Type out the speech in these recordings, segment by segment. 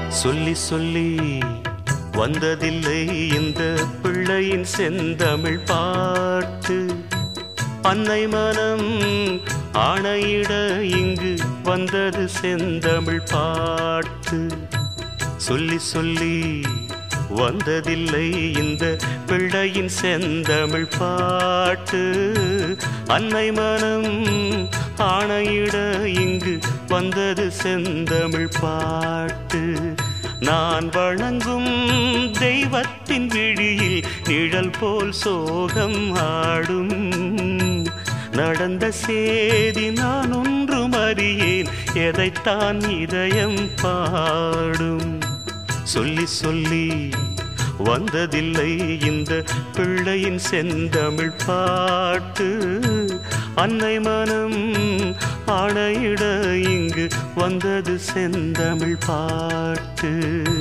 சொல்லி சொல்லி வந்ததில்லை இந்த பிள்ளையின் செந்தமிழ் பாட்டு அன்னை மனம் ஆணையிட இங்கு வந்தது செந்தமிழ் பாட்டு சொல்லி சொல்லி வந்ததில்லை இந்த பிள்ளையின் செந்தமிழ் பாட்டு அன்னை மனம் ஆணையிட இங்கு வந்தது செந்தமிழ் பாட்டு நான் வணங்கும் தெய்வத்தின் விழியில் நிழல் போல் சோகம் ஆடும் நடந்த சேதி நான் ஒன்றும் அறியேன் எதைத்தான் இதயம் பாடும் சொல்லி சொல்லி வந்ததில்லை இந்த பிள்ளையின் செந்தமிழ் பாட்டு அன்னை மனம் ஆணையிட இங்கு வந்தது செந்தமிழ் பாட்டு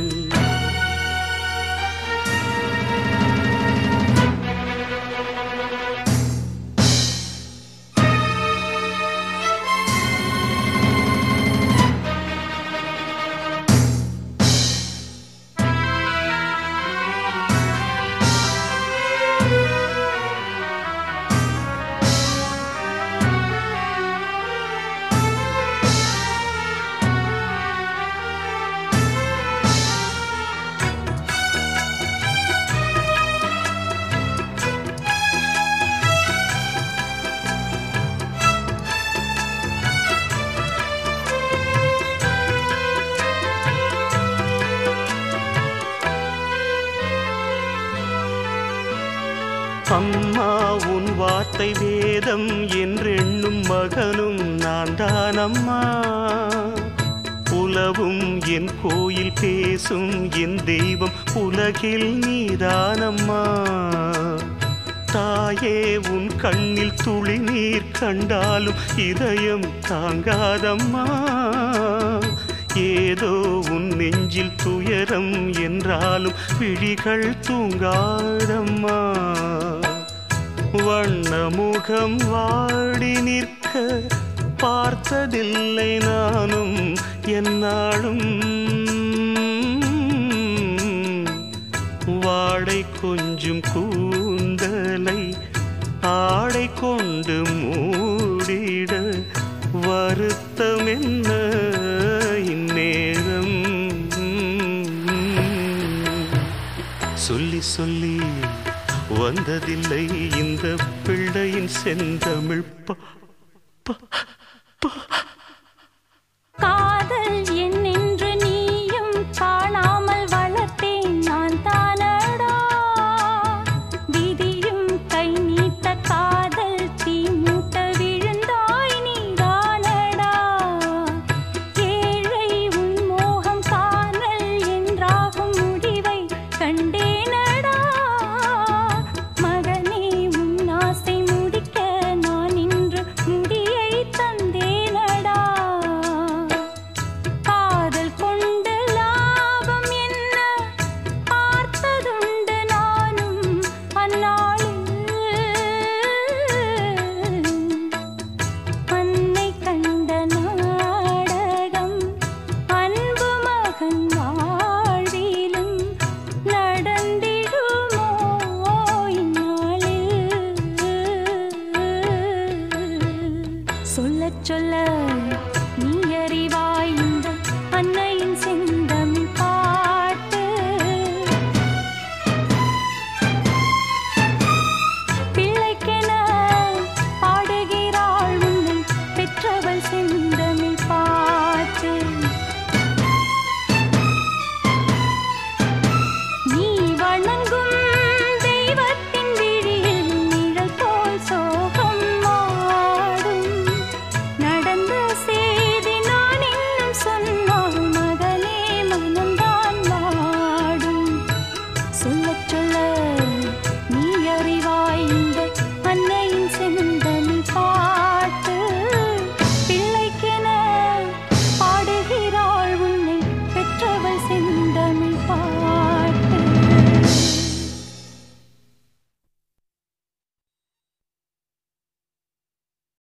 அம்மா உன் வார்த்தை வேதம் என்றெண்ணும் மகனும் நான் தான் அம்மா உலவும் என் கோயில் பேசும் என் தெய்வம் உலகில் நீதானம்மா தாயே உன் கண்ணில் துளி நீர் கண்டாலும் இதயம் தாங்காதம்மா ஏதோ உன் நெஞ்சில் துயரம் என்றாலும் விழிகள் தூங்காதம்மா வண்ணமுகம் வாடி நிற்க பார்த்ததில்லை நானும் என்னாலும் வாடை கொஞ்சம் கூந்தலை ஆடை கொண்டு மூடிட வருத்தம் என்ன இந்நேரம் சொல்லி சொல்லி வந்ததில்லை இந்த பிள்ளையின் செந்தமிழ் பா காதல் என்னென்று நீயும் காணாமல் வளர்த்தேன் நான் தானடா விதியும் கை நீட்ட காதல் தீ மூட்ட விழுந்தாய் நீதானடா ஏழை உன் மோகம் காணல் என்றாகும் முடிவை கண்டேனடா மகனே உன் ஆசை முடிக்க நான் இன்று முடியை தந்தேனடா காதல் கொண்டு லாபம் என்ன பார்த்ததுண்டு நானும் அந்நாளில் அன்னை கண்ட நாடகம் அன்பு மகன் வாழ்விலும் நடந்திடுமோ இந்நாளில் சொல்லச் சொல்ல நீ அறிவாய் இந்த அன்னையின் செந்த